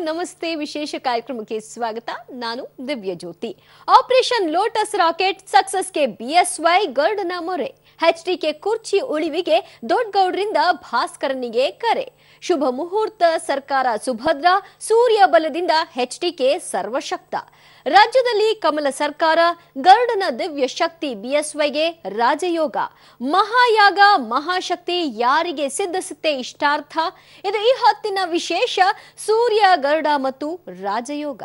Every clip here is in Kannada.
ನಮಸ್ತೆ ವಿಶೇಷ ಕಾರ್ಯಕ್ರಮಕ್ಕೆ ಸ್ವಾಗತ ನಾನು Divya Jyothi operation lotus rocket ಸಕ್ಸಸ್ಗೆ ಬಿಎಸ್ವೈ ಗರ್ಡನ ಮೊರೆ ಎಚ್ಡಿಕೆ ಕುರ್ಚಿ ಉಳಿವಿಗೆ ದೊಡ್ಡಗೌಡ್ರಿಂದ ಭಾಸ್ಕರನಿಗೆ ಕರೆ ಶುಭ ಮುಹೂರ್ತ ಸರ್ಕಾರ ಸುಭದ್ರ ಸೂರ್ಯ ಬಲದಿಂದ ಎಚ್ಡಿಕೆ ಸರ್ವಶಕ್ತ ರಾಜ್ಯದಲ್ಲಿ ಕಮಲ ಸರ್ಕಾರ ಗರುಡನ ದಿವ್ಯ ಶಕ್ತಿ ಬಿಎಸ್ವೈಗೆ ರಾಜಯೋಗ ಮಹಾಯಾಗ ಮಹಾಶಕ್ತಿ ಯಾರಿಗೆ ಸಿದ್ಧಿಸುತ್ತೆ ಇಷ್ಟಾರ್ಥ ಇದು ಈ ಹೊತ್ತಿನ ವಿಶೇಷ ಸೂರ್ಯ ಗರುಡ ಮತ್ತು ರಾಜಯೋಗ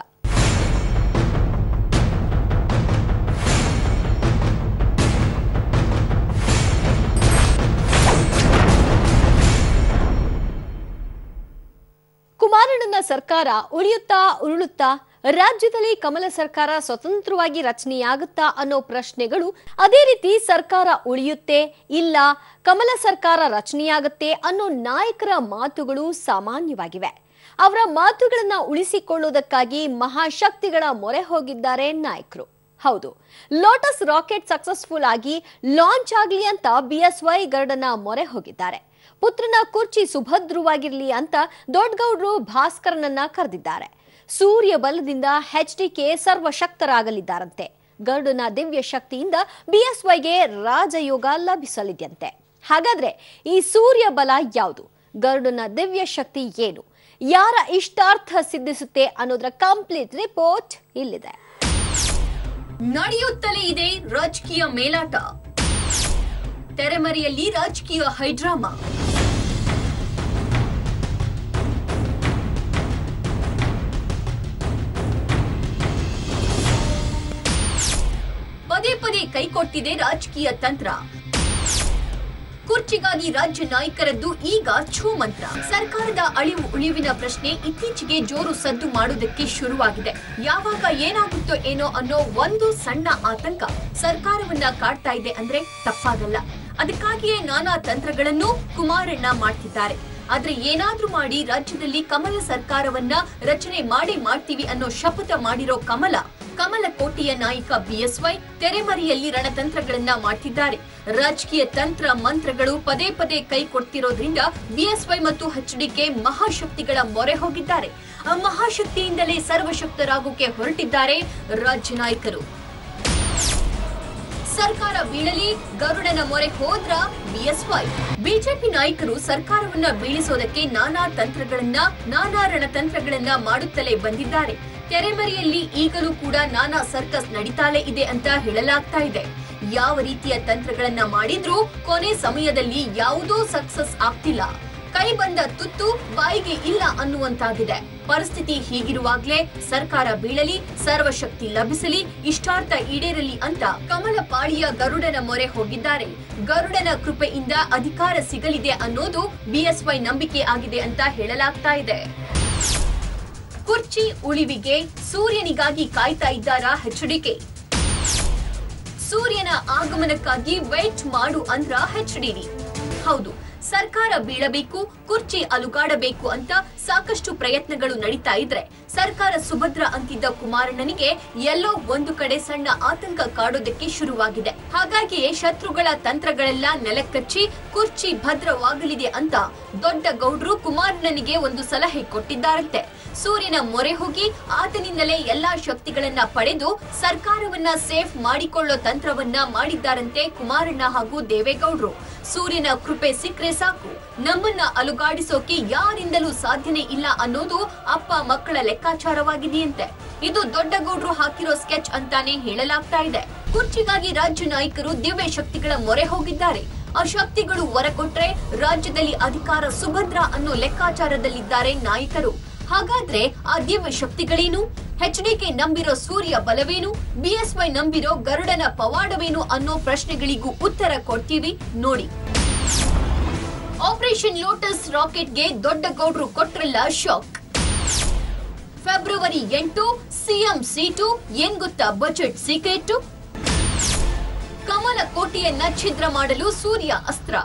ಕುಮಾರಣ್ಣನ ಸರ್ಕಾರ ಉಳಿಯುತ್ತಾ ಉರುಳುತ್ತಾ ರಾಜ್ಯದಲ್ಲಿ ಕಮಲ ಸರ್ಕಾರ ಸ್ವತಂತ್ರವಾಗಿ ರಚನೆಯಾಗುತ್ತಾ ಅನ್ನೋ ಪ್ರಶ್ನೆಗಳು ಅದೇ ರೀತಿ ಸರ್ಕಾರ ಉಳಿಯುತ್ತೆ ಇಲ್ಲ ಕಮಲ ಸರ್ಕಾರ ರಚನೆಯಾಗುತ್ತೆ ಅನ್ನೋ ನಾಯಕರ ಮಾತುಗಳು ಸಾಮಾನ್ಯವಾಗಿವೆ ಅವರ ಮಾತುಗಳನ್ನ ಉಳಿಸಿಕೊಳ್ಳುವುದಕ್ಕಾಗಿ ಮಹಾಶಕ್ತಿಗಳ ಮೊರೆ ಹೋಗಿದ್ದಾರೆ ನಾಯಕರು ಹೌದು ಲೋಟಸ್ ರಾಕೆಟ್ ಸಕ್ಸಸ್ಫುಲ್ ಆಗಿ ಲಾಂಚ್ ಆಗಲಿ ಅಂತ ಬಿಎಸ್ವೈ ಗರ್ಡನ ಮೊರೆ ಹೋಗಿದ್ದಾರೆ ಪುತ್ರನ ಕುರ್ಚಿ ಸುಭದ್ರವಾಗಿರ್ಲಿ ಅಂತ ದೊಡ್ಡಗೌಡ್ರು ಭಾಸ್ಕರನನ್ನ ಕರೆದಿದ್ದಾರೆ ಸೂರ್ಯ ಬಲದಿಂದ ಎಚ್ಡಿಕೆ ಸರ್ವಶಕ್ತರಾಗಲಿದ್ದಾರಂತೆ ಗರುಡನ ದಿವ್ಯ ಶಕ್ತಿಯಿಂದ ಬಿಎಸ್ವೈಗೆ ರಾಜಯೋಗ ಲಭಿಸಲಿದೆಯಂತೆ ಹಾಗಾದ್ರೆ ಈ ಸೂರ್ಯ ಬಲ ಯಾವುದು ಗರುಡನ ದಿವ್ಯ ಶಕ್ತಿ ಏನು ಯಾರ ಇಷ್ಟಾರ್ಥ ಸಿದ್ಧಿಸುತ್ತೆ ಅನ್ನೋದರ ಕಂಪ್ಲೀಟ್ ರಿಪೋರ್ಟ್ ಇಲ್ಲಿದೆ ನಡೆಯುತ್ತಲೇ ಇದೆ ರಾಜಕೀಯ ಮೇಲಾಟ ತೆರೆಮರೆಯಲ್ಲಿ ರಾಜಕೀಯ ಹೈಡ್ರಾಮಾ ಪದೇ ಪದೇ ಕೈಕೊಟ್ಟಿದೆ ರಾಜಕೀಯ ತಂತ್ರ ಕುರ್ಚಿಗಾಗಿ ರಾಜ್ಯ ನಾಯಕರದ್ದು ಈಗ ಛೂ ಮಂತ್ರ ಸರ್ಕಾರದ ಅಳಿವು ಉಳಿವಿನ ಪ್ರಶ್ನೆ ಇತ್ತೀಚೆಗೆ ಜೋರು ಸದ್ದು ಮಾಡುವುದಕ್ಕೆ ಶುರುವಾಗಿದೆ ಯಾವಾಗ ಏನಾಗುತ್ತೋ ಏನೋ ಅನ್ನೋ ಒಂದು ಸಣ್ಣ ಆತಂಕ ಸರ್ಕಾರವನ್ನ ಕಾಡ್ತಾ ಇದೆ ಅಂದ್ರೆ ತಪ್ಪಾಗಲ್ಲ ಅದಕ್ಕಾಗಿಯೇ ನಾನಾ ತಂತ್ರಗಳನ್ನು ಕುಮಾರಣ್ಣ ಮಾಡ್ತಿದ್ದಾರೆ ಆದ್ರೆ ಏನಾದ್ರೂ ಮಾಡಿ ರಾಜ್ಯದಲ್ಲಿ ಕಮಲ ಸರ್ಕಾರವನ್ನ ರಚನೆ ಮಾಡಿ ಮಾಡ್ತೀವಿ ಅನ್ನೋ ಶಪಥ ಮಾಡಿರೋ ಕಮಲ ಕಮಲ ಕೋಟೆಯ ನಾಯಕ ಬಿಎಸ್ವೈ ತೆರೆಮರೆಯಲ್ಲಿ ರಣತಂತ್ರಗಳನ್ನ ಮಾಡ್ತಿದ್ದಾರೆ ರಾಜಕೀಯ ತಂತ್ರ ಮಂತ್ರಗಳು ಪದೇ ಪದೇ ಕೈ ಕೊಡ್ತಿರೋದ್ರಿಂದ ಬಿಎಸ್ವೈ ಮತ್ತು ಎಚ್ಡಿಕೆ ಮಹಾಶಕ್ತಿಗಳ ಮೊರೆ ಹೋಗಿದ್ದಾರೆ ಆ ಮಹಾಶಕ್ತಿಯಿಂದಲೇ ಸರ್ವಶಕ್ತರಾಗೋಕೆ ಹೊರಟಿದ್ದಾರೆ ರಾಜ್ಯ ನಾಯಕರು ಸರ್ಕಾರ ಬೀಳಲಿ ಗರುಡನ ಮೊರೆ ಹೋದ್ರ ಬಿಎಸ್ವೈ ಬಿಜೆಪಿ ನಾಯಕರು ಸರ್ಕಾರವನ್ನ ಬೀಳಿಸೋದಕ್ಕೆ ನಾನಾ ತಂತ್ರಗಳನ್ನ ನಾನಾ ರಣತಂತ್ರಗಳನ್ನ ಮಾಡುತ್ತಲೇ ಬಂದಿದ್ದಾರೆ ತೆರೆಮರೆಯಲ್ಲಿ ಈಗಲೂ ಕೂಡ ನಾನಾ ಸರ್ಕಸ್ ನಡೀತಾಲೇ ಇದೆ ಅಂತ ಹೇಳಲಾಗ್ತಾ ಇದೆ ಯಾವ ರೀತಿಯ ತಂತ್ರಗಳನ್ನ ಮಾಡಿದ್ರೂ ಕೊನೆ ಸಮಯದಲ್ಲಿ ಯಾವುದೂ ಸಕ್ಸಸ್ ಆಗ್ತಿಲ್ಲ ಕೈ ಬಂದ ತುತ್ತು ಬಾಯಿಗೆ ಇಲ್ಲ ಅನ್ನುವಂತಾಗಿದೆ ಪರಿಸ್ಥಿತಿ ಹೀಗಿರುವಾಗ್ಲೇ ಸರ್ಕಾರ ಬೀಳಲಿ ಸರ್ವಶಕ್ತಿ ಲಭಿಸಲಿ ಇಷ್ಟಾರ್ಥ ಈಡೇರಲಿ ಅಂತ ಕಮಲ ಪಾಳಿಯ ಗರುಡನ ಮೊರೆ ಹೋಗಿದ್ದಾರೆ ಗರುಡನ ಕೃಪೆಯಿಂದ ಅಧಿಕಾರ ಸಿಗಲಿದೆ ಅನ್ನೋದು ಬಿಎಸ್ವೈ ನಂಬಿಕೆ ಆಗಿದೆ ಅಂತ ಹೇಳಲಾಗ್ತಾ ಇದೆ ಕುರ್ಚಿ ಉಳಿವಿಗೆ ಸೂರ್ಯನಿಗಾಗಿ ಕಾಯ್ತಾ ಇದ್ದಾರಾ ಎಚ್ಡಿಕೆ ಸೂರ್ಯನ ಆಗಮನಕ್ಕಾಗಿ ವೇಟ್ ಮಾಡು ಅಂದ್ರ ಎಚ್ಡಿಡಿ ಹೌದು ಸರ್ಕಾರ ಬೀಳಬೇಕು ಕುರ್ಚಿ ಅಲುಗಾಡಬೇಕು ಅಂತ ಸಾಕಷ್ಟು ಪ್ರಯತ್ನಗಳು ನಡೀತಾ ಇದ್ರೆ ಸರ್ಕಾರ ಸುಭದ್ರ ಅಂತಿದ್ದ ಕುಮಾರಣ್ಣನಿಗೆ ಎಲ್ಲೋ ಒಂದು ಕಡೆ ಸಣ್ಣ ಆತಂಕ ಕಾಡೋದಕ್ಕೆ ಶುರುವಾಗಿದೆ ಹಾಗಾಗಿಯೇ ಶತ್ರುಗಳ ತಂತ್ರಗಳೆಲ್ಲ ನೆಲಕ್ಕಚ್ಚಿ ಕುರ್ಚಿ ಭದ್ರವಾಗಲಿದೆ ಅಂತ ದೊಡ್ಡ ಗೌಡ್ರು ಕುಮಾರಣ್ಣನಿಗೆ ಒಂದು ಸಲಹೆ ಕೊಟ್ಟಿದ್ದಾರಂತೆ ಸೂರ್ಯನ ಮೊರೆ ಹೋಗಿ ಆತನಿಂದಲೇ ಎಲ್ಲಾ ಶಕ್ತಿಗಳನ್ನ ಪಡೆದು ಸರ್ಕಾರವನ್ನ ಸೇಫ್ ಮಾಡಿಕೊಳ್ಳೋ ತಂತ್ರವನ್ನ ಮಾಡಿದ್ದಾರಂತೆ ಕುಮಾರಣ್ಣ ಹಾಗೂ ದೇವೇಗೌಡ್ರು ಸೂರ್ಯನ ಕೃಪೆ ಸಿಕ್ರೆ ಸಾಕು ನಮ್ಮನ್ನ ಅಲುಗಾಡಿಸೋಕೆ ಯಾರಿಂದಲೂ ಸಾಧ್ಯನೇ ಇಲ್ಲ ಅನ್ನೋದು ಅಪ್ಪ ಮಕ್ಕಳ ಲೆಕ್ಕಾಚಾರವಾಗಿದೆಯಂತೆ ಇದು ದೊಡ್ಡ ಗೌಡ್ರು ಹಾಕಿರೋ ಸ್ಕೆಚ್ ಅಂತಾನೆ ಹೇಳಲಾಗ್ತಾ ಇದೆ ಕುರ್ಚಿಗಾಗಿ ರಾಜ್ಯ ನಾಯಕರು ದಿವ್ಯ ಶಕ್ತಿಗಳ ಮೊರೆ ಹೋಗಿದ್ದಾರೆ ಆ ಶಕ್ತಿಗಳು ಹೊರ ಕೊಟ್ರೆ ರಾಜ್ಯದಲ್ಲಿ ಅಧಿಕಾರ ಸುಭದ್ರ ಅನ್ನೋ ಲೆಕ್ಕಾಚಾರದಲ್ಲಿದ್ದಾರೆ ನಾಯಕರು ಹಾಗಾದ್ರೆ ಆ ದಿವ್ಯ ಶಕ್ತಿಗಳೇನು ಎಚ್ಡಿಕೆ ನಂಬಿರೋ ಸೂರ್ಯ ಬಲವೇನು ಬಿಎಸ್ವೈ ನಂಬಿರೋ ಗರುಡನ ಪವಾಡವೇನು ಅನ್ನೋ ಪ್ರಶ್ನೆಗಳಿಗೂ ಉತ್ತರ ಕೊಡ್ತೀವಿ ನೋಡಿ ಆಪರೇಷನ್ ಲೋಟಸ್ ರಾಕೆಟ್ಗೆ ದೊಡ್ಡ ಗೌಡ್ರು ಕೊಟ್ರಲ್ಲ ಶಾಕ್ ಫೆಬ್ರವರಿ ಎಂಟು ಸಿಎಂ ಸೀಟು ಏನ್ ಗೊತ್ತಾ ಬಜೆಟ್ ಸೀಕ್ರೆಟ್ ಕಮಲ ಕೋಟೆಯನ್ನ ಛಿದ್ರ ಮಾಡಲು ಸೂರ್ಯ ಅಸ್ತ್ರ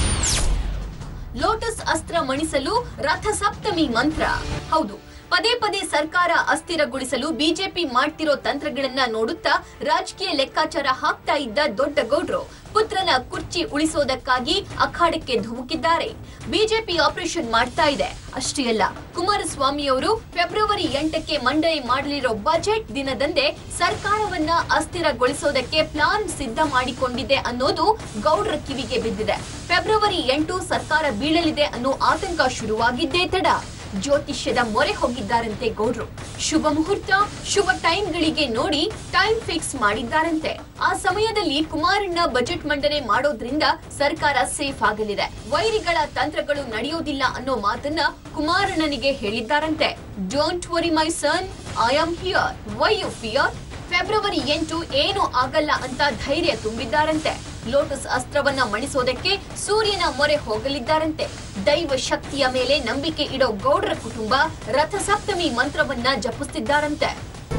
ಲೋಟಸ್ ಅಸ್ತ್ರ ಮಣಿಸಲು ರಥ ಸಪ್ತಮಿ ಮಂತ್ರ ಹೌದು ಪದೇ ಪದೇ ಸರ್ಕಾರ ಅಸ್ಥಿರಗೊಳಿಸಲು ಬಿಜೆಪಿ ಮಾಡ್ತಿರೋ ತಂತ್ರಗಳನ್ನ ನೋಡುತ್ತಾ ರಾಜಕೀಯ ಲೆಕ್ಕಾಚಾರ ಹಾಕ್ತಾ ಇದ್ದ ದೊಡ್ಡ ಗೌಡ್ರು ಪುತ್ರನ ಕುರ್ಚಿ ಉಳಿಸೋದಕ್ಕಾಗಿ ಅಖಾಡಕ್ಕೆ ಧುಮುಕಿದ್ದಾರೆ ಬಿಜೆಪಿ ಆಪರೇಷನ್ ಮಾಡ್ತಾ ಇದೆ ಅಷ್ಟೇ ಅಲ್ಲ ಕುಮಾರಸ್ವಾಮಿಯವರು ಫೆಬ್ರವರಿ ಎಂಟಕ್ಕೆ ಮಂಡನೆ ಮಾಡಲಿರೋ ಬಜೆಟ್ ದಿನದಂದೇ ಸರ್ಕಾರವನ್ನ ಅಸ್ಥಿರಗೊಳಿಸೋದಕ್ಕೆ ಪ್ಲಾನ್ ಸಿದ್ಧ ಮಾಡಿಕೊಂಡಿದೆ ಅನ್ನೋದು ಗೌಡ್ರ ಕಿವಿಗೆ ಬಿದ್ದಿದೆ ಫೆಬ್ರವರಿ ಎಂಟು ಸರ್ಕಾರ ಬೀಳಲಿದೆ ಅನ್ನೋ ಆತಂಕ ಶುರುವಾಗಿದ್ದೇ ತಡ ಜ್ಯೋತಿಷ್ಯದ ಮೊರೆ ಹೋಗಿದ್ದಾರಂತೆ ಗೌಡ್ರು ಶುಭ ಮುಹೂರ್ತ ಶುಭ ಟೈಮ್ಗಳಿಗೆ ನೋಡಿ ಟೈಮ್ ಫಿಕ್ಸ್ ಮಾಡಿದ್ದಾರಂತೆ ಆ ಸಮಯದಲ್ಲಿ ಕುಮಾರಣ್ಣ ಬಜೆಟ್ ಮಂಡನೆ ಮಾಡೋದ್ರಿಂದ ಸರ್ಕಾರ ಸೇಫ್ ಆಗಲಿದೆ ವೈರಿಗಳ ತಂತ್ರಗಳು ನಡೆಯೋದಿಲ್ಲ ಅನ್ನೋ ಮಾತನ್ನ ಕುಮಾರಣ್ಣನಿಗೆ ಹೇಳಿದ್ದಾರಂತೆ don't worry my son I am here why you fear February ಎಂಟು ಏನು ಆಗಲ್ಲ ಅಂತ ಧೈರ್ಯ ತುಂಬಿದ್ದಾರಂತೆ ಲೋಟಸ್ ಅಸ್ತ್ರವನ್ನ ಮಣಿಸೋದಕ್ಕೆ ಸೂರ್ಯನ ಮೊರೆ ಹೋಗಲಿದ್ದಾರಂತೆ ದೈವ ಶಕ್ತಿಯ ಮೇಲೆ ನಂಬಿಕೆ ಇಡೋ ಗೌಡ್ರ ಕುಟುಂಬ ರಥಸಪ್ತಮಿ ಮಂತ್ರವನ್ನ ಜಪಿಸ್ತಿದ್ದಾರಂತೆ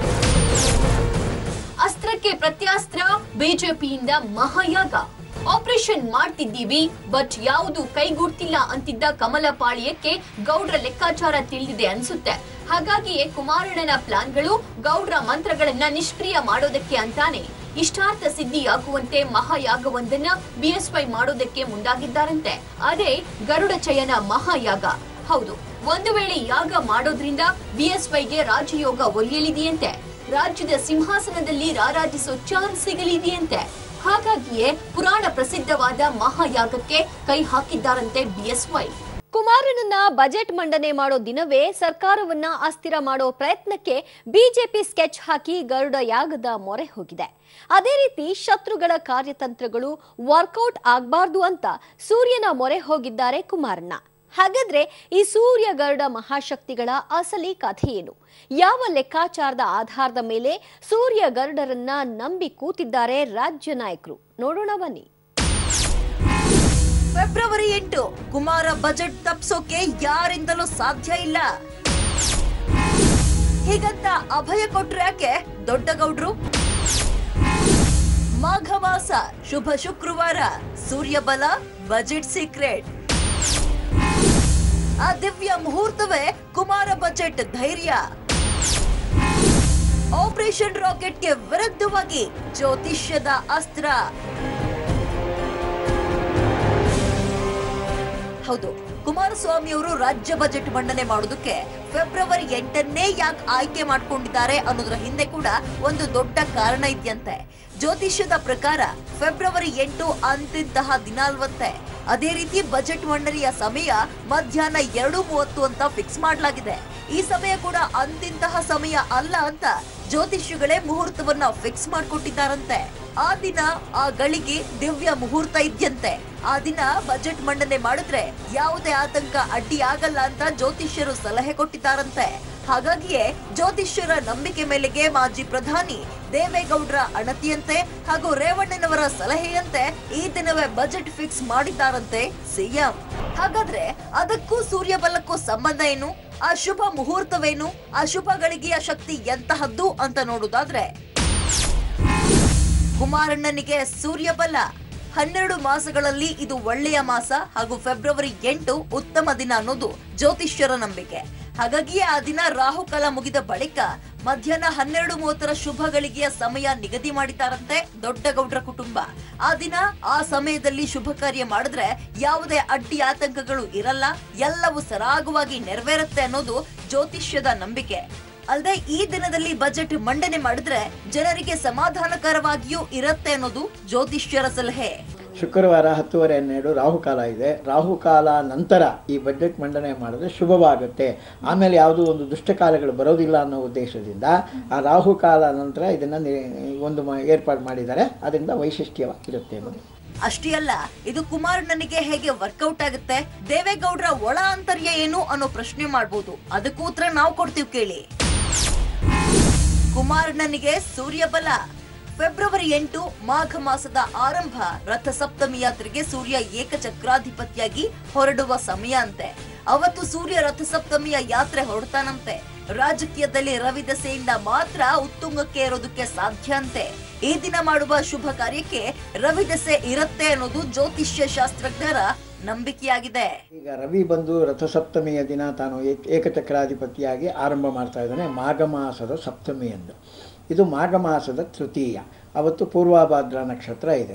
ಅಸ್ತ್ರಕ್ಕೆ ಪ್ರತ್ಯಾಸ್ತ್ರ ಬಿಜೆಪಿಯಿಂದ ಮಹಾಯಾಗ ಆಪರೇಷನ್ ಮಾಡ್ತಿದ್ದೀವಿ ಬಟ್ ಯಾವುದು ಕೈಗೂಡ್ತಿಲ್ಲ ಅಂತಿದ್ದ ಕಮಲ ಪಾಳ್ಯಕ್ಕೆ ಗೌಡ್ರ ಲೆಕ್ಕಾಚಾರ ತಿಳಿದಿದೆ ಅನ್ಸುತ್ತೆ ಹಾಗಾಗಿಯೇ ಕುಮಾರಣ್ಣನ ಪ್ಲಾನ್ಗಳು ಗೌಡ್ರ ಮಂತ್ರಗಳನ್ನ ನಿಷ್ಕ್ರಿಯ ಮಾಡೋದಕ್ಕೆ ಅಂತಾನೆ ಇಷ್ಟಾರ್ಥ ಸಿದ್ಧಿಯಾಗುವಂತೆ ಮಹಾಯಾಗವೊಂದನ್ನ ಬಿಎಸ್ವೈ ಮಾಡೋದಕ್ಕೆ ಮುಂದಾಗಿದ್ದಾರಂತೆ ಅದೇ ಗರುಡ ಚಯನ ಮಹಾಯಾಗ ಹೌದು ಒಂದು ವೇಳೆ ಯಾಗ ಮಾಡೋದ್ರಿಂದ ಬಿಎಸ್ವೈಗೆ ರಾಜಯೋಗ ಒಲಿಯಲಿದೆಯಂತೆ ರಾಜ್ಯದ ಸಿಂಹಾಸನದಲ್ಲಿ ರಾರಾಜಿಸೋ ಚಾನ್ಸ್ ಸಿಗಲಿದೆಯಂತೆ ಹಾಗಾಗಿಯೇ ಪುರಾಣ ಪ್ರಸಿದ್ಧವಾದ ಮಹಾಯಾಗಕ್ಕೆ ಕೈ ಹಾಕಿದ್ದಾರಂತೆ ಬಿಎಸ್ವೈ ಕುಮಾರನನ್ನ ಬಜೆಟ್ ಮಂಡನೆ ಮಾಡೋ ದಿನವೇ ಸರ್ಕಾರವನ್ನ ಅಸ್ಥಿರ ಮಾಡೋ ಪ್ರಯತ್ನಕ್ಕೆ ಬಿಜೆಪಿ ಸ್ಕೆಚ್ ಹಾಕಿ ಗರುಡ ಯಾಗದ ಮೊರೆ ಹೋಗಿದೆ ಅದೇ ರೀತಿ ಶತ್ರುಗಳ ಕಾರ್ಯತಂತ್ರಗಳು ವರ್ಕೌಟ್ ಆಗಬಾರ್ದು ಅಂತ ಸೂರ್ಯನ ಮೊರೆ ಹೋಗಿದ್ದಾರೆ ಕುಮಾರಣ್ಣ ಹಾಗಾದ್ರೆ ಈ ಸೂರ್ಯ ಗರುಡ ಮಹಾಶಕ್ತಿಗಳ ಅಸಲಿ ಕಥೆ ಏನು ಯಾವ ಲೆಕ್ಕಾಚಾರದ ಆಧಾರದ ಮೇಲೆ ಸೂರ್ಯ ಗರುಡರನ್ನ ನಂಬಿ ಕೂತಿದ್ದಾರೆ ರಾಜ್ಯ ನಾಯಕರು ನೋಡೋಣ ಬನ್ನಿ ಫೆಬ್ರವರಿ ಎಂಟು ಕುಮಾರ ಬಜೆಟ್ ತಪ್ಸೋಕೆ ಯಾರಿಂದಲೂ ಸಾಧ್ಯ ಇಲ್ಲ ಹೀಗಂತ ಅಭಯ ಕೊಟ್ರು ಯಾಕೆ ದೊಡ್ಡ ಗೌಡ್ರು ಮಾಘ ಮಾಸ ಶುಭ ಶುಕ್ರವಾರ ಸೂರ್ಯ ಬಲ ಬಜೆಟ್ ಸೀಕ್ರೆಟ್ ಆ ದಿವ್ಯ ಮುಹೂರ್ತವೇ ಕುಮಾರ ಬಜೆಟ್ ಧೈರ್ಯ ಆಪರೇಷನ್ ರಾಕೆಟ್ಗೆ ವಿರುದ್ಧವಾಗಿ ಜ್ಯೋತಿಷ್ಯದ ಅಸ್ತ್ರ ಹೌದು ಕುಮಾರಸ್ವಾಮಿ ಅವರು ರಾಜ್ಯ ಬಜೆಟ್ ಮಂಡನೆ ಮಾಡೋದಕ್ಕೆ ಫೆಬ್ರವರಿ ಎಂಟನ್ನೇ ಯಾಕೆ ಆಯ್ಕೆ ಮಾಡ್ಕೊಂಡಿದ್ದಾರೆ ಅನ್ನೋದ್ರ ಹಿಂದೆ ಕೂಡ ಒಂದು ದೊಡ್ಡ ಕಾರಣ ಇದೆಯಂತೆ ಜ್ಯೋತಿಷ್ಯದ ಪ್ರಕಾರ ಫೆಬ್ರವರಿ ಎಂಟು ಅಂತಿಂತಹ ದಿನ ಅಲ್ವಂತೆ ಅದೇ ರೀತಿ ಬಜೆಟ್ ಮಂಡನೆಯ ಸಮಯ ಮಧ್ಯಾಹ್ನ ಎರಡು ಮೂವತ್ತು ಅಂತ ಫಿಕ್ಸ್ ಮಾಡಲಾಗಿದೆ ಈ ಸಮಯ ಕೂಡ ಅಂತಿಂತಹ ಸಮಯ ಅಲ್ಲ ಅಂತ ಜ್ಯೋತಿಷ್ಯಗಳೇ ಮುಹೂರ್ತವನ್ನ ಫಿಕ್ಸ್ ಮಾಡ್ಕೊಟ್ಟಿದ್ದಾರಂತೆ ಆ ದಿನ ಆ ಗಳಿಗೆ ದಿವ್ಯ ಮುಹೂರ್ತ ಇದ್ಯಂತೆ ಆ ದಿನ ಬಜೆಟ್ ಮಂಡನೆ ಮಾಡಿದ್ರೆ ಯಾವುದೇ ಆತಂಕ ಅಡ್ಡಿ ಆಗಲ್ಲ ಅಂತ ಜ್ಯೋತಿಷ್ಯರು ಸಲಹೆ ಕೊಟ್ಟಿದ್ದಾರಂತೆ ಹಾಗಾಗಿಯೇ ಜ್ಯೋತಿಷ್ಯರ ನಂಬಿಕೆ ಮೇಲೆಗೆ ಮಾಜಿ ಪ್ರಧಾನಿ ದೇವೇಗೌಡರ ಅಣತಿಯಂತೆ ಹಾಗೂ ರೇವಣ್ಣನವರ ಸಲಹೆಯಂತೆ ಈ ದಿನವೇ ಬಜೆಟ್ ಫಿಕ್ಸ್ ಮಾಡಿದ್ದಾರಂತೆ ಸಿಎಂ ಹಾಗಾದ್ರೆ ಅದಕ್ಕೂ ಸೂರ್ಯ ಬಲಕ್ಕೂ ಸಂಬಂಧ ಏನು ಆ ಶುಭ ಮುಹೂರ್ತವೇನು ಆ ಶುಭ ಗಳಿಗೆಯ ಶಕ್ತಿ ಎಂತಹದ್ದು ಅಂತ ನೋಡುದಾದ್ರೆ ಕುಮಾರಣ್ಣನಿಗೆ ಸೂರ್ಯ ಬಲ ಹನ್ನೆರಡು ಮಾಸಗಳಲ್ಲಿ ಇದು ಒಳ್ಳೆಯ ಮಾಸ ಹಾಗೂ ಫೆಬ್ರವರಿ ಎಂಟು ಉತ್ತಮ ದಿನ ಅನ್ನೋದು ಜ್ಯೋತಿಷ್ಯರ ನಂಬಿಕೆ ಹಾಗಾಗಿಯೇ ಆ ದಿನ ರಾಹುಕಾಲ ಮುಗಿದ ಬಳಿಕ ಮಧ್ಯಾಹ್ನ ಹನ್ನೆರಡು ಮೂವತ್ತರ ಶುಭ ಗಳಿಗೆಯ ಸಮಯ ನಿಗದಿ ಮಾಡಿದ್ದಾರಂತೆ ದೊಡ್ಡ ಗೌಡ್ರ ಕುಟುಂಬ ಆ ದಿನ ಆ ಸಮಯದಲ್ಲಿ ಶುಭ ಕಾರ್ಯ ಮಾಡಿದ್ರೆ ಯಾವುದೇ ಅಡ್ಡಿ ಆತಂಕಗಳು ಇರಲ್ಲ ಎಲ್ಲವೂ ಸರಾಗವಾಗಿ ನೆರವೇರುತ್ತೆ ಅನ್ನೋದು ಜ್ಯೋತಿಷ್ಯದ ನಂಬಿಕೆ ಅಲ್ಲದೆ ಈ ದಿನದಲ್ಲಿ ಬಜೆಟ್ ಮಂಡನೆ ಮಾಡಿದ್ರೆ ಜನರಿಗೆ ಸಮಾಧಾನಕರವಾಗಿಯೂ ಇರುತ್ತೆ ಅನ್ನೋದು ಜ್ಯೋತಿಷ್ಯರ ಸಲಹೆ ಶುಕ್ರವಾರ ಹತ್ತುವರೆ ಹನ್ನೆರಡು ರಾಹುಕಾಲ ಇದೆ ರಾಹುಕಾಲ ನಂತರ ಈ ಬಜೆಟ್ ಮಂಡನೆ ಮಾಡಿದ್ರೆ ಶುಭವಾಗುತ್ತೆ ಆಮೇಲೆ ಯಾವುದೋ ಒಂದು ದುಷ್ಟಕಾಲಗಳು ಬರೋದಿಲ್ಲ ಅನ್ನೋ ಉದ್ದೇಶದಿಂದ ಆ ರಾಹುಕಾಲ ನಂತರ ಇದನ್ನು ಒಂದು ಮ- ಏರ್ಪಾಡು ಮಾಡಿದ್ದಾರೆ ಅದರಿಂದ ವೈಶಿಷ್ಟ್ಯವಾಗಿರುತ್ತೆ ಅನ್ನೋದು ಅಷ್ಟೇ ಅಲ್ಲ ಇದು ಕುಮಾರಣ್ಣನಿಗೆ ಹೇಗೆ ವರ್ಕೌಟ್ ಆಗುತ್ತೆ ದೇವೇಗೌಡರ ಒಳ ಆಂತರ್ಯ ಏನು ಅನ್ನೋ ಪ್ರಶ್ನೆ ಮಾಡ್ಬೋದು ಅದಕ್ಕೂ ಉತ್ತರ ನಾವು ಕೊಡ್ತೀವಿ ಕೇಳಿ ಕುಮಾರಣ್ಣನಿಗೆ ಸೂರ್ಯ ಬಲ ಫೆಬ್ರವರಿ ಎಂಟು ಮಾಘ ಮಾಸದ ಆರಂಭ ರಥ ಸಪ್ತಮಿ ಯಾತ್ರೆಗೆ ಸೂರ್ಯ ಏಕಚಕ್ರಾಧಿಪತಿಯಾಗಿ ಹೊರಡುವ ಸಮಯ ಅಂತೆ ಅವತ್ತು ಸೂರ್ಯ ರಥ ಸಪ್ತಮಿಯ ಯಾತ್ರೆ ಹೊರಡ್ತಾನಂತೆ ರಾಜಕೀಯದಲ್ಲಿ ರವಿ ದಸೆಯಿಂದ ಮಾತ್ರ ಉತ್ತುಂಗಕ್ಕೆ ಏರೋದಕ್ಕೆ ಸಾಧ್ಯ ಅಂತೆ ಈ ದಿನ ಮಾಡುವ ಶುಭ ಕಾರ್ಯಕ್ಕೆ ರವಿ ದಸೆ ಇರುತ್ತೆ ಅನ್ನೋದು ಜ್ಯೋತಿಷ್ಯ ಶಾಸ್ತ್ರಜ್ಞರ ನಂಬಿಕೆಯಾಗಿದೆ ಈಗ ರವಿ ಬಂದು ರಥಸಪ್ತಮಿಯ ದಿನ ತಾನು ಏಕ ಏಕಚಕ್ರಾಧಿಪತಿಯಾಗಿ ಆರಂಭ ಮಾಡ್ತಾ ಇದ್ದಾನೆ ಮಾಘ ಮಾಸದ ಸಪ್ತಮಿ ಎಂದು ಇದು ಮಾಘ ಮಾಸದ ತೃತೀಯ ಅವತ್ತು ಪೂರ್ವಾಭಾದ್ರ ನಕ್ಷತ್ರ ಇದೆ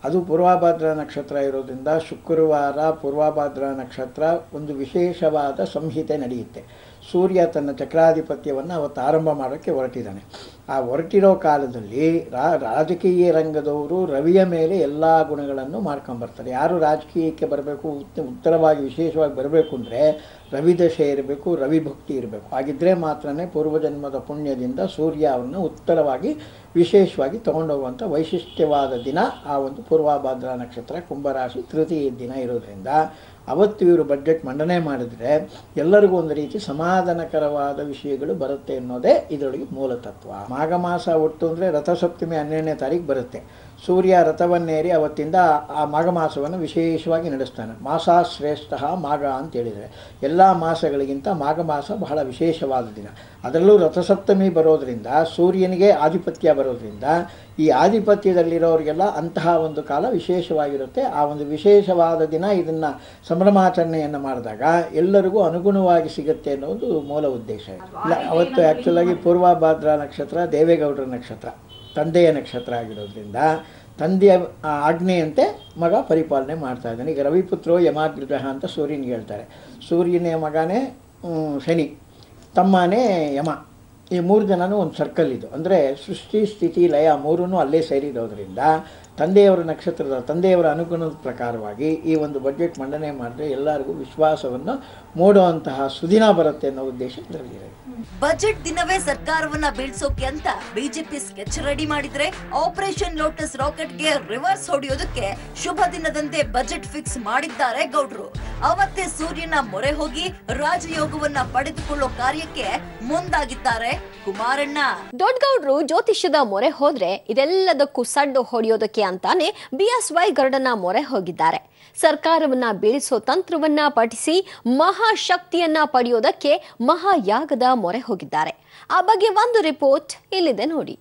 ಅದು ಪೂರ್ವಾಭಾದ್ರ ನಕ್ಷತ್ರ ಇರೋದ್ರಿಂದ ಶುಕ್ರವಾರ ಪೂರ್ವಾಭಾದ್ರ ನಕ್ಷತ್ರ ಒಂದು ವಿಶೇಷವಾದ ಸಂಹಿತೆ ನಡೆಯುತ್ತೆ ಸೂರ್ಯ ತನ್ನ ಚಕ್ರಾಧಿಪತ್ಯವನ್ನು ಅವತ್ತು ಆರಂಭ ಮಾಡೋಕ್ಕೆ ಹೊರಟಿದ್ದಾನೆ ಆ ಹೊರಟಿರೋ ಕಾಲದಲ್ಲಿ ರಾ ರಾಜಕೀಯ ರಂಗದವರು ರವಿಯ ಮೇಲೆ ಎಲ್ಲ ಗುಣಗಳನ್ನು ಮಾಡ್ಕೊಂಬರ್ತಾರೆ ಯಾರು ರಾಜಕೀಯಕ್ಕೆ ಬರಬೇಕು ಉತ್ತರವಾಗಿ ವಿಶೇಷವಾಗಿ ಬರಬೇಕು ಅಂದರೆ ರವಿ ದಶೆ ಇರಬೇಕು ರವಿ ಭಕ್ತಿ ಇರಬೇಕು ಹಾಗಿದ್ದರೆ ಮಾತ್ರನೇ ಪೂರ್ವಜನ್ಮದ ಪುಣ್ಯದಿಂದ ಸೂರ್ಯ ಅವರನ್ನು ಉತ್ತರವಾಗಿ ವಿಶೇಷವಾಗಿ ತಗೊಂಡೋಗುವಂಥ ವೈಶಿಷ್ಟ್ಯವಾದ ದಿನ ಆ ಒಂದು ಪೂರ್ವಾಭಾದ್ರ ನಕ್ಷತ್ರ ಕುಂಭರಾಶಿ ತೃತೀಯ ದಿನ ಇರೋದ್ರಿಂದ ಅವತ್ತು ಇವರು ಬಡ್ಜೆಟ್ ಮಂಡನೆ ಮಾಡಿದರೆ ಎಲ್ಲರಿಗೂ ಒಂದು ರೀತಿ ಸಮಾಧಾನಕರವಾದ ವಿಷಯಗಳು ಬರುತ್ತೆ ಅನ್ನೋದೇ ಇದರೊಳಗೆ ಮೂಲ ತತ್ವ ಮಾಘ ಮಾಸ ಒಟ್ಟು ಅಂದರೆ ರಥಸಪ್ತಮಿ ಹನ್ನೆರಡನೇ ತಾರೀಕು ಬರುತ್ತೆ ಸೂರ್ಯ ರಥವನ್ನೇರಿ ಅವತ್ತಿಂದ ಆ ಮಾಘ ಮಾಸವನ್ನು ವಿಶೇಷವಾಗಿ ನಡೆಸ್ತಾನೆ ಮಾಸ ಶ್ರೇಷ್ಠ ಮಾಘ ಅಂತ ಹೇಳಿದರೆ ಎಲ್ಲ ಮಾಸಗಳಿಗಿಂತ ಮಾಘ ಮಾಸ ಬಹಳ ವಿಶೇಷವಾದ ದಿನ ಅದರಲ್ಲೂ ರಥಸಪ್ತಮಿ ಬರೋದರಿಂದ ಸೂರ್ಯನಿಗೆ ಆಧಿಪತ್ಯ ಬರೋದ್ರಿಂದ ಈ ಆಧಿಪತ್ಯದಲ್ಲಿರೋರಿಗೆಲ್ಲ ಅಂತಹ ಒಂದು ಕಾಲ ವಿಶೇಷವಾಗಿರುತ್ತೆ ಆ ಒಂದು ವಿಶೇಷವಾದ ದಿನ ಇದನ್ನು ಸಂಭ್ರಮಾಚರಣೆಯನ್ನು ಮಾಡಿದಾಗ ಎಲ್ಲರಿಗೂ ಅನುಗುಣವಾಗಿ ಸಿಗುತ್ತೆ ಅನ್ನೋದು ಮೂಲ ಉದ್ದೇಶ ಇಲ್ಲ ಅವತ್ತು ಆ್ಯಕ್ಚುಲಾಗಿ ಪೂರ್ವಭಾದ್ರ ನಕ್ಷತ್ರ ದೇವೇಗೌಡರ ನಕ್ಷತ್ರ ತಂದೆಯ ನಕ್ಷತ್ರ ಆಗಿರೋದ್ರಿಂದ ತಂದೆಯ ಆ ಆಜ್ಞೆಯಂತೆ ಮಗ ಪರಿಪಾಲನೆ ಮಾಡ್ತಾ ಇದ್ದಾನೆ ಈಗ ರವಿಪುತ್ರೋ ಯಮಾಗ್ರಹ ಅಂತ ಸೂರ್ಯನಿಗೆ ಹೇಳ್ತಾರೆ ಸೂರ್ಯನ ಮಗನೇ ಹ್ಮ್, ಶನಿ ತಮ್ಮನೇ ಯಮ ಈ ಮೂರು ಜನನೂ ಒಂದು ಸರ್ಕಲ್ ಇದು ಅಂದರೆ ಸೃಷ್ಟಿ ಸ್ಥಿತಿ ಲಯ ಮೂರೂ ಅಲ್ಲೇ ಸೇರಿರೋದ್ರಿಂದ ತಂದೆಯವರ ನಕ್ಷತ್ರದ ತಂದೆಯವರ ಅನುಗುಣದ ಪ್ರಕಾರವಾಗಿ ಈ ಒಂದು ಬಜೆಟ್ ಮಂಡನೆ ಮಾಡಿದ್ರೆ ಎಲ್ಲರಿಗೂ ವಿಶ್ವಾಸವನ್ನು ಮೂಡುವಂತಹ ಸುದಿನ ಬರುತ್ತೆ ಅನ್ನೋ ಉದ್ದೇಶ ಇದರಲ್ಲಿದೆ ಬಜೆಟ್ ದಿನವೇ ಸರ್ಕಾರವನ್ನ ಬೀಳ್ಸೋಕೆ ಅಂತ ಬಿಜೆಪಿ ಸ್ಕೆಚ್ ರೆಡಿ ಮಾಡಿದ್ರೆ ಆಪರೇಷನ್ ಲೋಟಸ್ ರಾಕೆಟ್ಗೆ ರಿವರ್ಸ್ ಹೊಡೆಯೋದಕ್ಕೆ ಶುಭ ದಿನದಂತೆ ಬಜೆಟ್ ಫಿಕ್ಸ್ ಮಾಡಿದ್ದಾರೆ ಗೌಡ್ರು ಅವತ್ತೇ ಸೂರ್ಯನ ಮೊರೆ ಹೋಗಿ ರಾಜಯೋಗವನ್ನ ಪಡೆದುಕೊಳ್ಳೋ ಕಾರ್ಯಕ್ಕೆ ಮುಂದಾಗಿದ್ದಾರೆ ಕುಮಾರಣ್ಣ ದೊಡ್ಡಗೌಡ್ರು ಜ್ಯೋತಿಷ್ಯದ ಮೊರೆ ಹೋದ್ರೆ ಇದೆಲ್ಲದಕ್ಕೂ ಸಡ್ಡು ಹೊಡೆಯೋದಕ್ಕೆ ಅಂತಾನೆ ಬಿಎಸ್ವೈ ಗರುಡನ ಮೊರೆ ಹೋಗಿದ್ದಾರೆ ಸರ್ಕಾರವನ್ನ ಬೀಳಿಸೋ ತಂತ್ರವನ್ನ ಪಠಿಸಿ ಮಹಾಶಕ್ತಿಯನ್ನ ಪಡೆಯೋದಕ್ಕೆ ಮಹಾಯಾಗದ ಮೊರೆ ಹೋಗಿದ್ದಾರೆ ಆ ಬಗ್ಗೆ ಒಂದು ರಿಪೋರ್ಟ್ ಇಲ್ಲಿದೆ ನೋಡಿ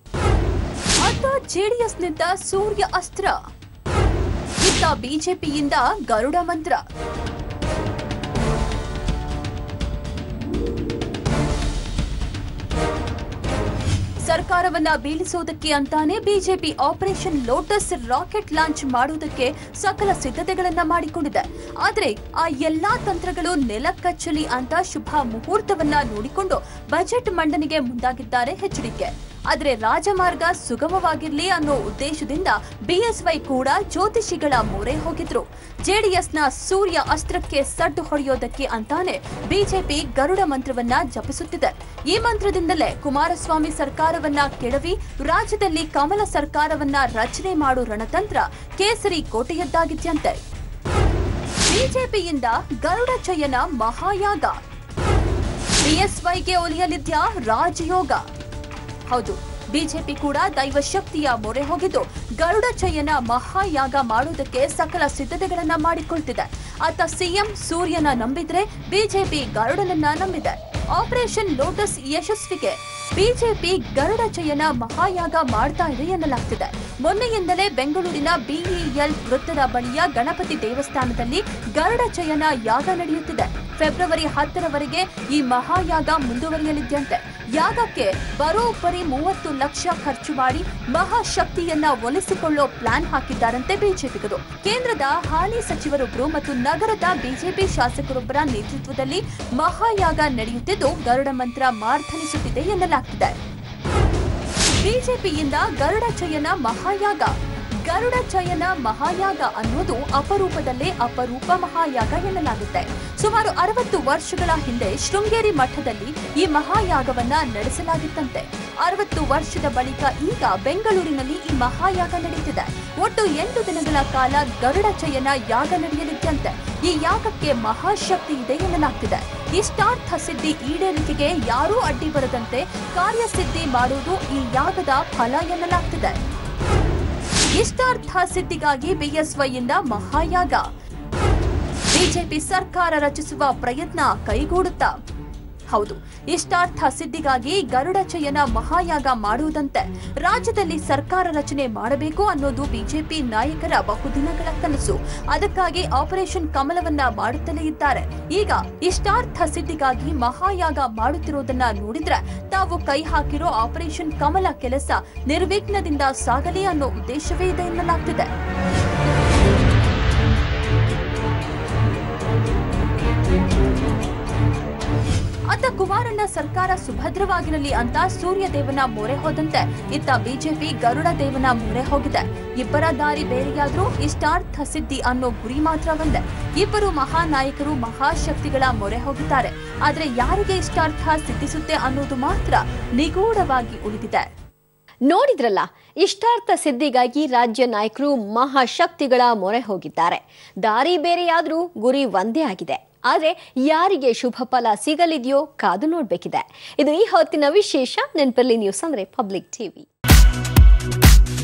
ಅತ್ತ ಜೆಡಿಎಸ್ನಿಂದ ಸೂರ್ಯ ಅಸ್ತ್ರ ಇತ್ತ ಬಿಜೆಪಿಯಿಂದ ಗರುಡ ಮಂತ್ರ ಸರ್ಕಾರವನ್ನ ಬೀಳಿಸೋದಕ್ಕೆ ಅಂತಾನೆ BJP operation lotus rocket launch ಮಾಡುವುದಕ್ಕೆ ಸಕಲ ಸಿದ್ಧತೆಗಳನ್ನ ಮಾಡಿಕೊಂಡಿದೆ ಆದ್ರೆ ಆ ಎಲ್ಲಾ ತಂತ್ರಗಳು ನೆಲಕಚ್ಚಲಿ ಅಂತ ಶುಭ ಮುಹೂರ್ತವನ್ನ ನೋಡಿಕೊಂಡು ಬಜೆಟ್ ಮಂಡನೆಗೆ ಮುಂದಾಗಿದ್ದಾರೆ ಎಚ್ಡಿಕೆ ಆದ್ರೆ ರಾಜಮಾರ್ಗ ಸುಗಮವಾಗಿರ್ಲಿ ಅನ್ನೋ ಉದ್ದೇಶದಿಂದ ಬಿಎಸ್ವೈ ಕೂಡ ಜ್ಯೋತಿಷಿಗಳ ಮೊರೆ ಹೋಗಿದ್ರು ಜೆಡಿಎಸ್ನ ಸೂರ್ಯ ಅಸ್ತ್ರಕ್ಕೆ ಸಡ್ಡು ಹೊಡೆಯೋದಕ್ಕೆ ಅಂತಾನೆ ಬಿಜೆಪಿ ಗರುಡ ಮಂತ್ರವನ್ನ ಜಪಿಸುತ್ತಿದೆ ಈ ಮಂತ್ರದಿಂದಲೇ ಕುಮಾರಸ್ವಾಮಿ ಸರ್ಕಾರವನ್ನ ಕೆಡವಿ ರಾಜ್ಯದಲ್ಲಿ ಕಮಲ ಸರ್ಕಾರವನ್ನ ರಚನೆ ಮಾಡೋ ರಣತಂತ್ರ ಕೇಸರಿ ಕೋಟೆಯದ್ದಾಗಿದ್ಯಂತೆ ಬಿಜೆಪಿಯಿಂದ ಗರುಡ ಚಯನ ಮಹಾಯಾಗ ಬಿಎಸ್ವೈಗೆ ಒಲಿಯಲಿದ್ಯಾ ರಾಜಯೋಗ ಹೌದು ಬಿಜೆಪಿ ಕೂಡ ದೈವ ಶಕ್ತಿಯ ಮೊರೆ ಹೋಗಿದ್ದು ಗರುಡ ಚಯನ ಮಹಾಯಾಗ ಮಾಡುವುದಕ್ಕೆ ಸಕಲ ಸಿದ್ಧತೆಗಳನ್ನ ಮಾಡಿಕೊಳ್ತಿದೆ ಆತ ಸಿಎಂ ಸೂರ್ಯನ ನಂಬಿದ್ರೆ ಬಿಜೆಪಿ ಗರುಡನನ್ನ ನಂಬಿದೆ ಆಪರೇಷನ್ ಲೋಟಸ್ ಯಶಸ್ವಿಗೆ ಬಿಜೆಪಿ ಗರುಡ ಚಯನ ಮಹಾಯಾಗ ಮಾಡ್ತಾ ಇದೆ ಎನ್ನಲಾಗ್ತಿದೆ ಮೊನ್ನೆಯಿಂದಲೇ ಬೆಂಗಳೂರಿನ ಬಿಇಎಲ್ ವೃತ್ತದ ಬಳಿಯ ಗಣಪತಿ ದೇವಸ್ಥಾನದಲ್ಲಿ ಗರುಡ ಚಯನ ಯಾಗ ನಡೆಯುತ್ತಿದೆ ಫೆಬ್ರವರಿ ಹತ್ತರವರೆಗೆ ಈ ಮಹಾಯಾಗ ಮುಂದುವರಿಯಲಿದ್ದಂತೆ ಯಾಗಕ್ಕೆ ಬರೋಬ್ಬರಿ ಮೂವತ್ತು ಲಕ್ಷ ಖರ್ಚು ಮಾಡಿ ಮಹಾಶಕ್ತಿಯನ್ನ ಒಲಿಸಿಕೊಳ್ಳೋ ಪ್ಲಾನ್ ಹಾಕಿದ್ದಾರಂತೆ ಬಿಜೆಪಿಗರು ಕೇಂದ್ರದ ಹಾಲಿ ಸಚಿವರೊಬ್ಬರು ಮತ್ತು ನಗರದ ಬಿಜೆಪಿ ಶಾಸಕರೊಬ್ಬರ ನೇತೃತ್ವದಲ್ಲಿ ಮಹಾಯಾಗ ನಡೆಯುತ್ತಿದ್ದು ಗರುಡ ಮಂತ್ರ ಮಾರ್ಧನಿಸುತ್ತಿದೆ ಎನ್ನಲಾಗ್ತಿದೆ ಬಿಜೆಪಿಯಿಂದ ಗರುಡ ಚಯನ ಮಹಾಯಾಗ ಗರುಡ ಚಯನ ಮಹಾಯಾಗ ಅನ್ನೋದು ಅಪರೂಪದಲ್ಲೇ ಅಪರೂಪ ಮಹಾಯಾಗ ಎನ್ನಲಾಗುತ್ತೆ ಸುಮಾರು ಅರವತ್ತು ವರ್ಷಗಳ ಹಿಂದೆ ಶೃಂಗೇರಿ ಮಠದಲ್ಲಿ ಈ ಮಹಾಯಾಗವನ್ನ ನಡೆಸಲಾಗಿತ್ತಂತೆ ಅರವತ್ತು ವರ್ಷದ ಬಳಿಕ ಈಗ ಬೆಂಗಳೂರಿನಲ್ಲಿ ಈ ಮಹಾಯಾಗ ನಡೆಯುತ್ತಿದೆ ಒಟ್ಟು ಎಂಟು ದಿನಗಳ ಕಾಲ ಗರುಡ ಚಯನ ಯಾಗ ನಡೆಯಲಿದ್ದಂತೆ ಈ ಯಾಗಕ್ಕೆ ಮಹಾಶಕ್ತಿ ಇದೆ ಎನ್ನಲಾಗ್ತಿದೆ ಇಷ್ಟಾರ್ಥ ಸಿದ್ಧಿ ಈಡೇರಿಕೆಗೆ ಯಾರೂ ಅಡ್ಡಿ ಬರದಂತೆ ಕಾರ್ಯಸಿದ್ಧಿ ಮಾಡುವುದು ಈ ಯಾಗದ ಫಲ ಎನ್ನಲಾಗ್ತಿದೆ ಇಷ್ಟಾರ್ಥ ಸಿದ್ಧಿಗಾಗಿ ಬಿಎಸ್ವೈಯಿಂದ ಮಹಾಯಾಗ ಬಿಜೆಪಿ ಸರ್ಕಾರ ರಚಿಸುವ ಪ್ರಯತ್ನ ಕೈಗೂಡುತ್ತಾ ಹೌದು ಇಷ್ಟಾರ್ಥ ಸಿದ್ಧಿಗಾಗಿ ಗರುಡ ಚಯನ ಮಹಾಯಾಗ ಮಾಡುವುದಂತೆ ರಾಜ್ಯದಲ್ಲಿ ಸರ್ಕಾರ ರಚನೆ ಮಾಡಬೇಕು ಅನ್ನೋದು ಬಿಜೆಪಿ ನಾಯಕರ ಬಹುದಿನಗಳ ಕನಸು ಅದಕ್ಕಾಗಿ ಆಪರೇಷನ್ ಕಮಲವನ್ನ ಮಾಡುತ್ತಲೇ ಇದ್ದಾರೆ ಈಗ ಇಷ್ಟಾರ್ಥ ಸಿದ್ಧಿಗಾಗಿ ಮಹಾಯಾಗ ಮಾಡುತ್ತಿರೋದನ್ನ ನೋಡಿದ್ರೆ ತಾವು ಕೈ ಹಾಕಿರೋ ಆಪರೇಷನ್ ಕಮಲ ಕೆಲಸ ನಿರ್ವಿಘ್ನದಿಂದ ಸಾಗಲಿ ಅನ್ನೋ ಉದ್ದೇಶವೇ ಇದೆ ಎನ್ನಲಾಗ್ತಿದೆ ಅತ್ತ ಕುಮಾರಣ್ಣ ಸರ್ಕಾರ ಸುಭದ್ರವಾಗಿರಲಿ ಅಂತ ಸೂರ್ಯ ದೇವನ ಮೊರೆ ಹೋದಂತೆ ಇತ್ತ ಬಿಜೆಪಿ ಗರುಡ ದೇವನ ಮೊರೆ ಹೋಗಿದೆ ಇಬ್ಬರ ದಾರಿ ಬೇರೆಯಾದ್ರೂ ಇಷ್ಟಾರ್ಥ ಸಿದ್ಧಿ ಅನ್ನೋ ಗುರಿ ಮಾತ್ರ ಒಂದೇ ಇಬ್ಬರು ಮಹಾನಾಯಕರು ಮಹಾಶಕ್ತಿಗಳ ಮೊರೆ ಹೋಗಿದ್ದಾರೆ ಆದ್ರೆ ಯಾರಿಗೆ ಇಷ್ಟಾರ್ಥ ಸಿದ್ಧಿಸುತ್ತೆ ಅನ್ನೋದು ಮಾತ್ರ ನಿಗೂಢವಾಗಿ ಉಳಿದಿದೆ ನೋಡಿದ್ರಲ್ಲ ಇಷ್ಟಾರ್ಥ ಸಿದ್ಧಿಗಾಗಿ ರಾಜ್ಯ ನಾಯಕರು ಮಹಾಶಕ್ತಿಗಳ ಮೊರೆ ಹೋಗಿದ್ದಾರೆ ದಾರಿ ಬೇರೆಯಾದ್ರೂ ಗುರಿ ಒಂದೇ ಆಗಿದೆ ಆದ್ರೆ ಯಾರಿಗೆ ಶುಭ ಫಲ ಸಿಗಲಿದೆಯೋ ಕಾದು ನೋಡ್ಬೇಕಿದೆ ಇದು ಈ ಹೊತ್ತಿನ ವಿಶೇಷ ನೆನಪಲ್ಲಿ ನ್ಯೂಸ್ ಅಂದ್ರೆ ಪಬ್ಲಿಕ್ ಟಿವಿ